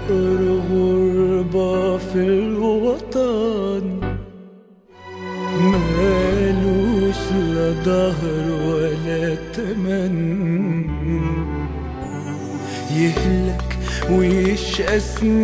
غربة في الوطن مالوش لا ظهر ولا تمن يهلك ويشقى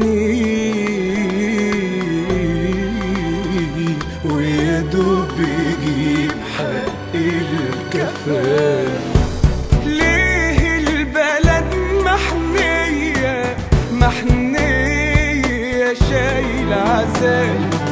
سنين ويدوب يجيب حق الكفاف ليه البلد محنية محنية شايل عذاب